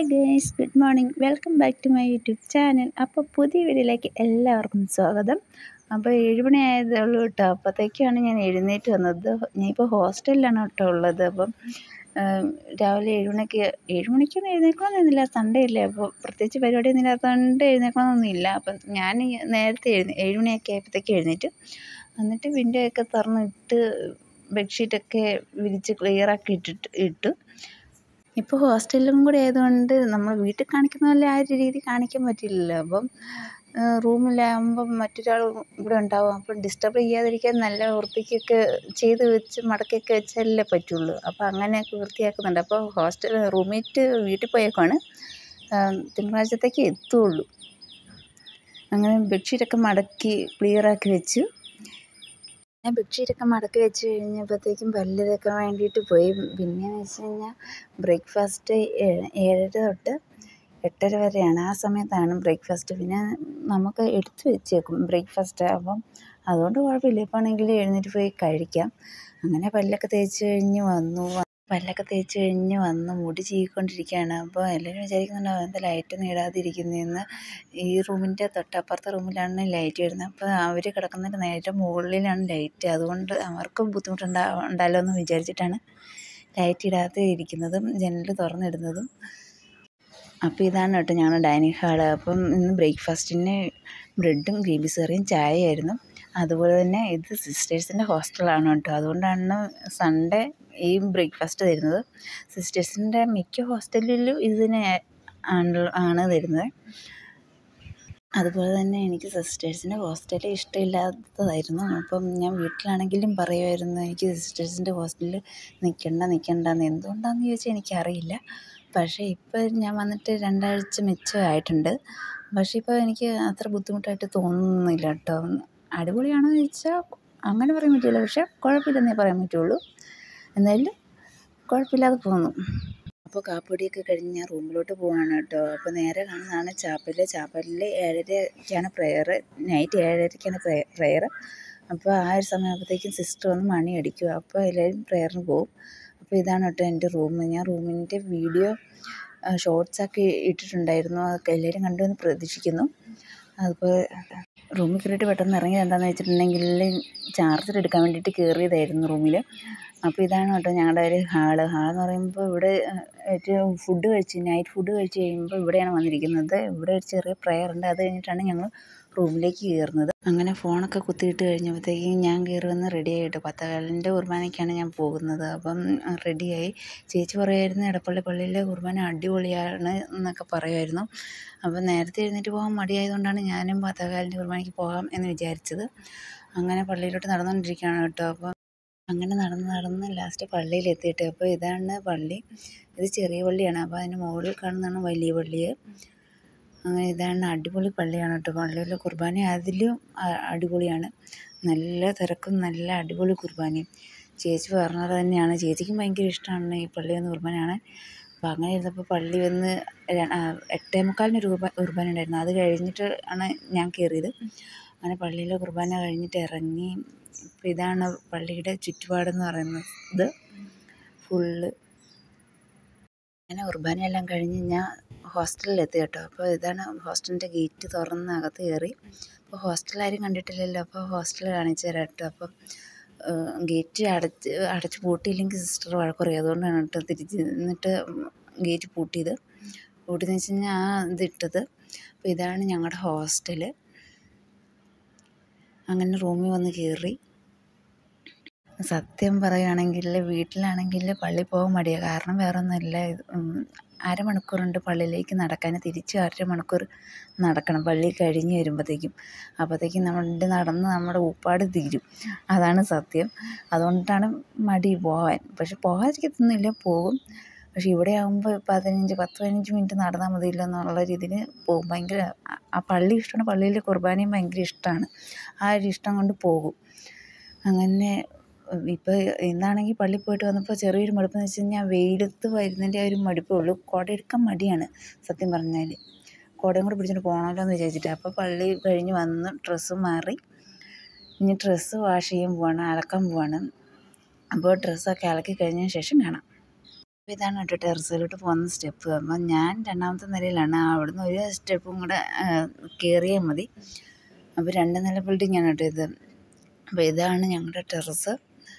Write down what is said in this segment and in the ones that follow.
hi guys good morning welcome back to my YouTube channel അപ്പോൾ പുതിയ വീഡിയോയിലേക്ക് എല്ലാവർക്കും സ്വാഗതം അപ്പോൾ ഏഴുമണി ആയതേ ഉള്ളൂ കേട്ടോ അപ്പോഴത്തേക്കാണ് ഞാൻ എഴുന്നേറ്റ് വന്നത് ഞാനിപ്പോൾ ഹോസ്റ്റലിലാണ് കേട്ടോ ഉള്ളത് അപ്പം രാവിലെ ഏഴുമണിക്ക് ഏഴുമണിക്കൊന്നും എഴുന്നേൽക്കണമെന്നൊന്നുമില്ല സൺഡേ അല്ലേ അപ്പോൾ പ്രത്യേകിച്ച് പരിപാടിയൊന്നും ഇല്ലാത്തതുകൊണ്ട് എഴുന്നേൽക്കണമെന്നൊന്നുമില്ല അപ്പം ഞാൻ നേരത്തെ എഴുന്നേ ഏഴുമണിയൊക്കെ ആയപ്പോഴത്തേക്ക് എഴുന്നേറ്റ് എന്നിട്ട് വിൻഡോ ഒക്കെ തുറന്നിട്ട് ബെഡ്ഷീറ്റൊക്കെ വിരിച്ച് ക്ലിയറാക്കി ഇട്ടിട്ട് ഇട്ടു ഇപ്പോൾ ഹോസ്റ്റലിലും കൂടി ആയതുകൊണ്ട് നമ്മൾ വീട്ടിൽ കാണിക്കുന്ന പോലെ ആ ഒരു രീതി കാണിക്കാൻ പറ്റില്ലല്ലോ അപ്പം റൂമിലാകുമ്പം മറ്റൊരാൾ ഇവിടെ ഉണ്ടാവും അപ്പം ഡിസ്റ്റർബ് ചെയ്യാതിരിക്കാൻ നല്ല വൃത്തിക്കൊക്കെ ചെയ്ത് വെച്ച് മടക്കിയൊക്കെ വെച്ചാലല്ലേ പറ്റുള്ളൂ അപ്പോൾ അങ്ങനെയൊക്കെ വൃത്തിയാക്കുന്നുണ്ട് അപ്പോൾ ഹോസ്റ്റൽ റൂംമേറ്റ് വീട്ടിൽ പോയേക്കാണ് തിങ്കളാഴ്ചത്തേക്ക് എത്തുള്ളൂ അങ്ങനെ ബെഡ്ഷീറ്റൊക്കെ മടക്കി ക്ലിയറാക്കി വെച്ചു ഞാൻ ബെഡ്ഷീറ്റൊക്കെ മടക്കി വെച്ച് കഴിഞ്ഞപ്പോഴത്തേക്കും പല്ല് തേക്കാൻ വേണ്ടിയിട്ട് പോയി പിന്നെയെന്ന് വെച്ച് കഴിഞ്ഞാൽ ബ്രേക്ക്ഫാസ്റ്റ് ഏഴര തൊട്ട് എട്ടര വരെയാണ് ആ സമയത്താണ് ബ്രേക്ക്ഫാസ്റ്റ് പിന്നെ നമുക്ക് എടുത്ത് വെച്ചേക്കും ബ്രേക്ക്ഫാസ്റ്റ് അപ്പം അതുകൊണ്ട് കുഴപ്പമില്ല ഇപ്പോൾ ആണെങ്കിൽ എഴുന്നേറ്റ് പോയി കഴിക്കാം അങ്ങനെ പല്ലൊക്കെ തേച്ച് കഴിഞ്ഞ് വന്നു പല്ലൊക്കെ തേച്ച് കഴിഞ്ഞ് വന്ന് മുടി ചീകിക്കൊണ്ടിരിക്കുകയാണ് അപ്പോൾ എല്ലാവരും വിചാരിക്കുന്നുണ്ടാവും എന്താ ലൈറ്റൊന്നും ഇടാതിരിക്കുന്നതെന്ന് ഈ റൂമിൻ്റെ തൊട്ടപ്പുറത്തെ റൂമിലാണ് ലൈറ്റ് വരുന്നത് അപ്പോൾ അവർ കിടക്കുന്നതിൻ്റെ നേരെ മുകളിലാണ് ലൈറ്റ് അതുകൊണ്ട് അവർക്കും ബുദ്ധിമുട്ടുണ്ടാ ഉണ്ടല്ലോ എന്ന് വിചാരിച്ചിട്ടാണ് ലൈറ്റ് ഇടാതെ ഇരിക്കുന്നതും ജനൽ തുറന്നിടുന്നതും അപ്പോൾ ഇതാണ് കേട്ടോ ഞങ്ങളുടെ ഡൈനിങ് ഹാള് അപ്പം ഇന്ന് ബ്രേക്ക്ഫാസ്റ്റിന് ബ്രെഡും ഗ്രീൻ പീസ് കറിയും ചായയായിരുന്നു അതുപോലെ തന്നെ ഇത് സിസ്റ്റേഴ്സിൻ്റെ ഹോസ്റ്റലാണ് കേട്ടോ അതുകൊണ്ടാണ് സൺഡേ ഈ ബ്രേക്ക്ഫാസ്റ്റ് തരുന്നത് സിസ്റ്റേഴ്സിൻ്റെ മിക്ക ഹോസ്റ്റലിലും ഇതിന് ആണ് ആണ് തരുന്നത് അതുപോലെ തന്നെ എനിക്ക് സിസ്റ്റേഴ്സിൻ്റെ ഹോസ്റ്റൽ ഇഷ്ടമില്ലാത്തതായിരുന്നു അപ്പം ഞാൻ വീട്ടിലാണെങ്കിലും പറയുമായിരുന്നു എനിക്ക് സിസ്റ്റേഴ്സിൻ്റെ ഹോസ്റ്റലിൽ നിൽക്കണ്ട നിൽക്കണ്ടെന്ന് എന്തുകൊണ്ടാണെന്ന് ചോദിച്ചാൽ എനിക്കറിയില്ല പക്ഷേ ഇപ്പോൾ ഞാൻ വന്നിട്ട് രണ്ടാഴ്ച മിച്ചമായിട്ടുണ്ട് പക്ഷേ ഇപ്പോൾ എനിക്ക് അത്ര ബുദ്ധിമുട്ടായിട്ട് തോന്നുന്നില്ല കേട്ടോ അടിപൊളിയാണോ എന്ന് ചോദിച്ചാൽ അങ്ങനെ പറയാൻ പറ്റില്ല പക്ഷേ കുഴപ്പമില്ലെന്നേ പറയാൻ പറ്റുള്ളൂ എന്നാലും കുഴപ്പമില്ലാതെ പോന്നു അപ്പോൾ കാപ്പിപ്പൊടിയൊക്കെ കഴിഞ്ഞ് ഞാൻ റൂമിലോട്ട് പോവാണ് കേട്ടോ അപ്പോൾ നേരെ കാണുന്നതാണ് ചാപ്പൽ ചാപ്പലിൽ ഏഴരയ്ക്കാണ് പ്രെയർ നൈറ്റ് ഏഴരയ്ക്കാണ് പ്രെയർ അപ്പോൾ ആ ഒരു സമയമാകുമ്പോഴത്തേക്കും സിസ്റ്റർ വന്ന് മണി അടിക്കും അപ്പോൾ എല്ലാവരും പ്രെയറിന് പോകും അപ്പോൾ ഇതാണ് കേട്ടോ എൻ്റെ റൂം ഞാൻ റൂമിൻ്റെ വീഡിയോ ഷോർട്സാക്കി ഇട്ടിട്ടുണ്ടായിരുന്നു അതൊക്കെ എല്ലാവരും കണ്ടു എന്ന് പ്രതീക്ഷിക്കുന്നു അതിപ്പോൾ റൂമിൽ കയറിയിട്ട് പെട്ടെന്ന് ഇറങ്ങി എന്താണെന്ന് വെച്ചിട്ടുണ്ടെങ്കിൽ ചാർജർ എടുക്കാൻ വേണ്ടിയിട്ട് കയറിയതായിരുന്നു റൂമിൽ അപ്പോൾ ഇതാണ് കേട്ടോ ഞങ്ങളുടെ ഒരു ഹാള് ഹാളെന്ന് പറയുമ്പോൾ ഇവിടെ ഏറ്റവും ഫുഡ് കഴിച്ച് നൈറ്റ് ഫുഡ് കഴിച്ച് കഴിയുമ്പോൾ ഇവിടെയാണ് വന്നിരിക്കുന്നത് ഇവിടെ ഒരു ചെറിയ പ്രെയർ ഉണ്ട് അത് കഴിഞ്ഞിട്ടാണ് ഞങ്ങൾ റൂമിലേക്ക് കയറുന്നത് അങ്ങനെ ഫോണൊക്കെ കുത്തിയിട്ട് കഴിഞ്ഞപ്പോഴത്തേക്കും ഞാൻ കയറി വന്ന് റെഡി ആയിട്ട് പത്തകാലിൻ്റെ കുർബാനയ്ക്കാണ് ഞാൻ പോകുന്നത് അപ്പം റെഡിയായി ചേച്ചി പറയുമായിരുന്നു എടപ്പള്ളി പള്ളിയിലെ കുർബാന അടിപൊളിയാണ് എന്നൊക്കെ പറയുമായിരുന്നു അപ്പം നേരത്തെ എഴുന്നേറ്റ് പോകാൻ മടിയായതുകൊണ്ടാണ് ഞാനും പത്തകാലിൻ്റെ കുർബാനയ്ക്ക് പോകാം എന്ന് വിചാരിച്ചത് അങ്ങനെ പള്ളിയിലോട്ട് നടന്നുകൊണ്ടിരിക്കുകയാണ് കേട്ടോ അപ്പം അങ്ങനെ നടന്ന് നടന്ന് ലാസ്റ്റ് പള്ളിയിൽ എത്തിയിട്ട് അപ്പോൾ ഇതാണ് പള്ളി ഇത് ചെറിയ പള്ളിയാണ് അപ്പോൾ അതിന് മുകളിൽ കാണുന്നതാണ് വലിയ പള്ളി അങ്ങനെ ഇതാണ് അടിപൊളി പള്ളിയാണ് കേട്ടോ പള്ളിയിലെ കുർബാന അതിലും അടിപൊളിയാണ് നല്ല തിരക്കും നല്ല അടിപൊളി കുർബാനയും ചേച്ചി പറഞ്ഞത് തന്നെയാണ് ചേച്ചിക്കും ഭയങ്കര ഇഷ്ടമാണ് ഈ പള്ളി വന്ന് കുർബാന കാണാൻ അപ്പോൾ അങ്ങനെ ഇരുന്നപ്പോൾ പള്ളി വന്ന് എട്ടേ മുക്കാലിന് ഒരു കുർബാന ഉണ്ടായിരുന്നു അത് കഴിഞ്ഞിട്ട് ആണ് ഞാൻ കയറിയത് അങ്ങനെ പള്ളിയിലെ കുർബാന കഴിഞ്ഞിട്ട് ഇറങ്ങി ഇപ്പോൾ ഇതാണ് പള്ളിയുടെ ചുറ്റുപാടെന്ന് പറയുന്നത് ഫുള്ള് അങ്ങനെ കുർബാനയെല്ലാം കഴിഞ്ഞ് ഞാൻ ഹോസ്റ്റലിലെത്തി കേട്ടോ അപ്പോൾ ഇതാണ് ഹോസ്റ്റലിൻ്റെ ഗേറ്റ് തുറന്ന് അകത്ത് കയറി അപ്പോൾ ഹോസ്റ്റൽ ആരും കണ്ടിട്ടില്ലല്ലോ അപ്പോൾ ഹോസ്റ്റൽ കാണിച്ചു തരാം കേട്ടോ അപ്പം ഗേറ്റ് അടച്ച് അടച്ച് പൂട്ടിയില്ലെങ്കിൽ സിസ്റ്റർ വഴക്ക് പറയും അതുകൊണ്ടാണ് കേട്ടോ തിരിച്ച് എന്നിട്ട് ഗേറ്റ് പൂട്ടിയത് പൂട്ടിയെന്ന് വെച്ച് കഴിഞ്ഞാൽ ആ ഇതിട്ടത് അപ്പോൾ ഇതാണ് ഞങ്ങളുടെ ഹോസ്റ്റൽ അങ്ങനെ റൂമിൽ വന്ന് കയറി സത്യം പറയുകയാണെങ്കിൽ വീട്ടിലാണെങ്കിൽ പള്ളിയിൽ പോകാൻ മടിയാണ് കാരണം വേറെ ഒന്നുമില്ല അരമണിക്കൂറുണ്ട് പള്ളിയിലേക്ക് നടക്കാൻ തിരിച്ച് അരമണിക്കൂർ നടക്കണം പള്ളി കഴിഞ്ഞ് വരുമ്പോഴത്തേക്കും അപ്പോഴത്തേക്കും നമ്മുടെ നടന്ന് നമ്മുടെ ഊപ്പാട് തീരും അതാണ് സത്യം അതുകൊണ്ടാണ് മടി പോകാൻ പക്ഷെ പോകാതിരിക്കത്തൊന്നുമില്ല പോകും പക്ഷെ ഇവിടെ ആകുമ്പോൾ പതിനഞ്ച് പത്ത് പതിനഞ്ച് മിനിറ്റ് നടന്നാൽ മതിയല്ലോ എന്നുള്ള രീതിയിൽ പോകും ഭയങ്കര ആ പള്ളി ഇഷ്ടമാണ് പള്ളിയിലെ കുർബാനയും ഭയങ്കര ഇഷ്ടമാണ് ആ ഒരു ഇഷ്ടം കൊണ്ട് പോകും അങ്ങനെ ഇപ്പോൾ ഇന്നാണെങ്കിൽ പള്ളിയിൽ പോയിട്ട് വന്നപ്പോൾ ചെറിയൊരു മടുപ്പെന്ന് വെച്ച് കഴിഞ്ഞാൽ വെയിലത്ത് വരുന്നതിൻ്റെ ആ ഒരു മടുപ്പേ ഉള്ളൂ കുട എടുക്കാൻ മടിയാണ് സത്യം പറഞ്ഞാൽ കുടയും കൂടെ പിടിച്ചിട്ട് പോകണമല്ലോ എന്ന് വിചാരിച്ചിട്ട് അപ്പോൾ പള്ളി കഴിഞ്ഞ് വന്ന് ഡ്രസ്സ് മാറി ഇനി ഡ്രസ്സ് വാഷ് ചെയ്യാൻ പോവാണ് അലക്കാൻ പോവാണ് അപ്പോൾ ഡ്രസ്സൊക്കെ അലക്കി കഴിഞ്ഞതിന് ശേഷം കാണാം അപ്പോൾ ഇതാണ് കേട്ടോ ടെറസിലോട്ട് പോകുന്ന സ്റ്റെപ്പ് അപ്പം ഞാൻ രണ്ടാമത്തെ നിലയിലാണ് അവിടുന്ന് ഒരു സ്റ്റെപ്പും കൂടെ കയറിയാൽ മതി അപ്പോൾ രണ്ട് നില ബിൽഡിംഗ് ആണ് കേട്ടോ ഇത് അപ്പോൾ ഇതാണ് ഞങ്ങളുടെ ടെറസ്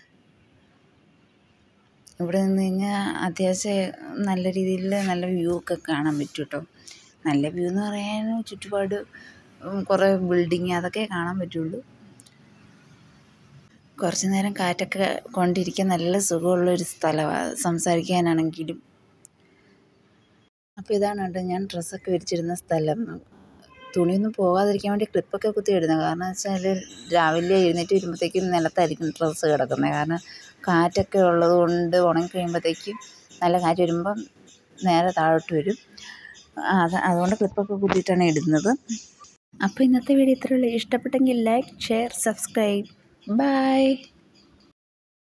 ഇവിടെ നിന്ന് കഴിഞ്ഞാൽ അത്യാവശ്യം നല്ല രീതിയിൽ നല്ല വ്യൂ ഒക്കെ കാണാൻ പറ്റും കേട്ടോ നല്ല വ്യൂ എന്ന് പറയാൻ ചുറ്റുപാട് കുറേ ബിൽഡിങ് അതൊക്കെ കാണാൻ പറ്റുള്ളൂ കുറച്ച് നേരം കാറ്റൊക്കെ കൊണ്ടിരിക്കാൻ നല്ല സുഖമുള്ളൊരു സ്ഥലമാണ് സംസാരിക്കാനാണെങ്കിലും അപ്പോൾ ഇതാണ് കേട്ടോ ഞാൻ ഡ്രസ്സൊക്കെ വിരിച്ചിരുന്ന സ്ഥലം തുണിയൊന്നും പോകാതിരിക്കാൻ വേണ്ടി ക്ലിപ്പൊക്കെ കുത്തി ഇടുന്നത് കാരണം വെച്ചാൽ രാവിലെ എഴുന്നേറ്റ് വരുമ്പോഴത്തേക്കും നിലത്തായിരിക്കും ഡ്രസ്സ് കിടക്കുന്നത് കാരണം കാറ്റൊക്കെ ഉള്ളത് കൊണ്ട് ഉണങ്ങി കഴിയുമ്പോഴത്തേക്കും നല്ല കാറ്റ് വരുമ്പം നേരെ താഴോട്ട് വരും അത് അതുകൊണ്ട് ക്ലിപ്പൊക്കെ കുത്തിയിട്ടാണ് ഇടുന്നത് അപ്പോൾ ഇന്നത്തെ വീഡിയോ ഇത്രയുള്ളൂ ഇഷ്ടപ്പെട്ടെങ്കിൽ ലൈക്ക് ഷെയർ സബ്സ്ക്രൈബ് ബൈ